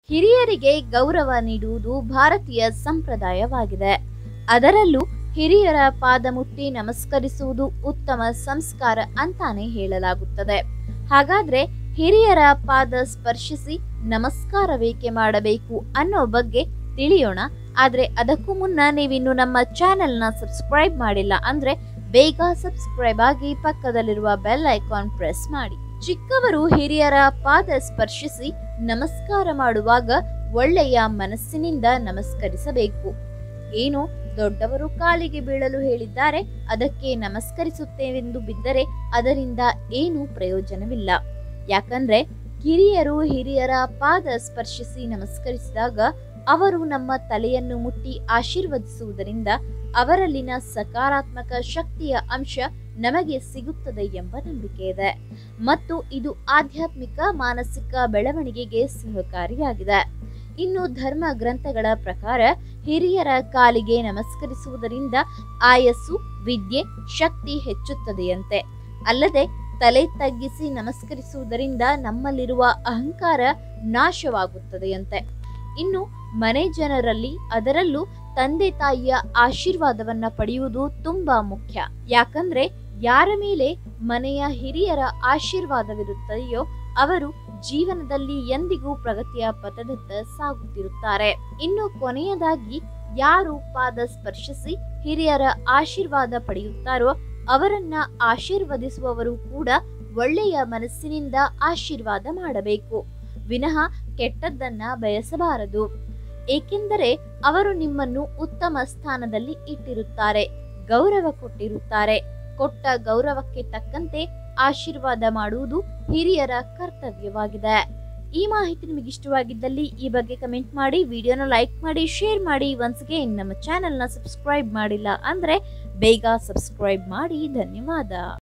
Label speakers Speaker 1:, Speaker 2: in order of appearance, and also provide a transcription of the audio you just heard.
Speaker 1: ಹಿರಿಯರಿಗೆ ಗೌರವ ನೀಡುವುದು ಭಾರತೀಯ ಸಂಪ್ರದಾಯವಾಗಿದೆ ಅದರಲ್ಲೂ ಹಿರಿಯರ ಪಾದ ಮುಟ್ಟಿ ನಮಸ್ಕರಿಸುವುದು ಉತ್ತಮ ಸಂಸ್ಕಾರ ಅಂತಾನೆ ಹೇಳಲಾಗುತ್ತದೆ ಹಾಗಾದ್ರೆ ಹಿರಿಯರ ಪಾದ ಸ್ಪರ್ಶಿಸಿ ನಮಸ್ಕಾರವೇಕೆ ಮಾಡಬೇಕು ಅನ್ನೋ ಬಗ್ಗೆ ತಿಳಿಯೋಣ ಆದ್ರೆ ಅದಕ್ಕೂ ಮುನ್ನ ನೀವಿನ್ನು ನಮ್ಮ ಚಾನೆಲ್ನ ಸಬ್ಸ್ಕ್ರೈಬ್ ಮಾಡಿಲ್ಲ ಅಂದ್ರೆ ಬೇಗ ಸಬ್ಸ್ಕ್ರೈಬ್ ಆಗಿ ಪಕ್ಕದಲ್ಲಿರುವ ಬೆಲ್ ಐಕಾನ್ ಪ್ರೆಸ್ ಮಾಡಿ ಚಿಕ್ಕವರು ಹಿರಿಯರ ಪಾದ ಸ್ಪರ್ಶಿಸಿ ನಮಸ್ಕಾರ ಮಾಡುವಾಗ ಒಳ್ಳೆಯ ಮನಸ್ಸಿನಿಂದ ನಮಸ್ಕರಿಸಬೇಕು ಏನು ದೊಡ್ಡವರು ಕಾಲಿಗೆ ಬೀಳಲು ಹೇಳಿದ್ದಾರೆ ಅದಕ್ಕೆ ನಮಸ್ಕರಿಸುತ್ತೇವೆಂದು ಬಿದ್ದರೆ ಅದರಿಂದ ಏನೂ ಪ್ರಯೋಜನವಿಲ್ಲ ಯಾಕಂದ್ರೆ ಕಿರಿಯರು ಹಿರಿಯರ ಪಾದ ಸ್ಪರ್ಶಿಸಿ ನಮಸ್ಕರಿಸಿದಾಗ ಅವರು ನಮ್ಮ ತಲೆಯನ್ನು ಮುಟ್ಟಿ ಆಶೀರ್ವದಿಸುವುದರಿಂದ ಅವರಲ್ಲಿನ ಸಕಾರಾತ್ಮಕ ಶಕ್ತಿಯ ಅಂಶ ನಮಗೆ ಸಿಗುತ್ತದೆ ಎಂಬ ನಂಬಿಕೆ ಇದೆ ಮತ್ತು ಇದು ಆಧ್ಯಾತ್ಮಿಕ ಮಾನಸಿಕ ಬೆಳವಣಿಗೆಗೆ ಸಹಕಾರಿಯಾಗಿದೆ ಇನ್ನು ಧರ್ಮ ಗ್ರಂಥಗಳ ಪ್ರಕಾರ ಹಿರಿಯರ ಕಾಲಿಗೆ ನಮಸ್ಕರಿಸುವುದರಿಂದ ಆಯಸ್ಸು ವಿದ್ಯೆ ಶಕ್ತಿ ಹೆಚ್ಚುತ್ತದೆಯಂತೆ ಅಲ್ಲದೆ ತಲೆ ತಗ್ಗಿಸಿ ನಮಸ್ಕರಿಸುವುದರಿಂದ ನಮ್ಮಲ್ಲಿರುವ ಅಹಂಕಾರ ನಾಶವಾಗುತ್ತದೆಯಂತೆ ಇನ್ನು ಮನೆ ಜನರಲ್ಲಿ ಅದರಲ್ಲೂ ತಂದೆ ತಾಯಿಯ ಆಶೀರ್ವಾದವನ್ನ ಪಡೆಯುವುದು ತುಂಬಾ ಮುಖ್ಯ ಯಾಕಂದ್ರೆ ಯಾರ ಮೇಲೆ ಮನೆಯ ಹಿರಿಯರ ಆಶೀರ್ವಾದವಿರುತ್ತದೆಯೋ ಅವರು ಜೀವನದಲ್ಲಿ ಎಂದಿಗೂ ಪ್ರಗತಿಯ ಪಥದತ್ತ ಸಾಗುತ್ತಿರುತ್ತಾರೆ ಇನ್ನು ಕೊನೆಯದಾಗಿ ಯಾರು ಪಾದ ಸ್ಪರ್ಶಿಸಿ ಹಿರಿಯರ ಆಶೀರ್ವಾದ ಪಡೆಯುತ್ತಾರೋ ಅವರನ್ನ ಆಶೀರ್ವದಿಸುವವರು ಕೂಡ ಒಳ್ಳೆಯ ಮನಸ್ಸಿನಿಂದ ಆಶೀರ್ವಾದ ಮಾಡಬೇಕು ವಿನಃ ಕೆಟ್ಟದ್ದನ್ನ ಬಯಸಬಾರದು ಏಕೆಂದರೆ ಅವರು ನಿಮ್ಮನ್ನು ಉತ್ತಮ ಸ್ಥಾನದಲ್ಲಿ ಇಟ್ಟಿರುತ್ತಾರೆ ಗೌರವ ಕೊಟ್ಟಿರುತ್ತಾರೆ ಕೊಟ್ಟ ಗೌರವಕ್ಕೆ ತಕ್ಕಂತೆ ಆಶೀರ್ವಾದ ಮಾಡುವುದು ಹಿರಿಯರ ಕರ್ತವ್ಯವಾಗಿದೆ ಈ ಮಾಹಿತಿ ನಿಮಗೆ ಇಷ್ಟವಾಗಿದ್ದಲ್ಲಿ ಈ ಬಗ್ಗೆ ಕಮೆಂಟ್ ಮಾಡಿ ವಿಡಿಯೋನ ಲೈಕ್ ಮಾಡಿ ಶೇರ್ ಮಾಡಿ ಒನ್ಸ್ಗೆ ನಮ್ಮ ಚಾನೆಲ್ನ ಸಬ್ಸ್ಕ್ರೈಬ್ ಮಾಡಿಲ್ಲ ಅಂದ್ರೆ ಬೇಗ ಸಬ್ಸ್ಕ್ರೈಬ್ ಮಾಡಿ ಧನ್ಯವಾದ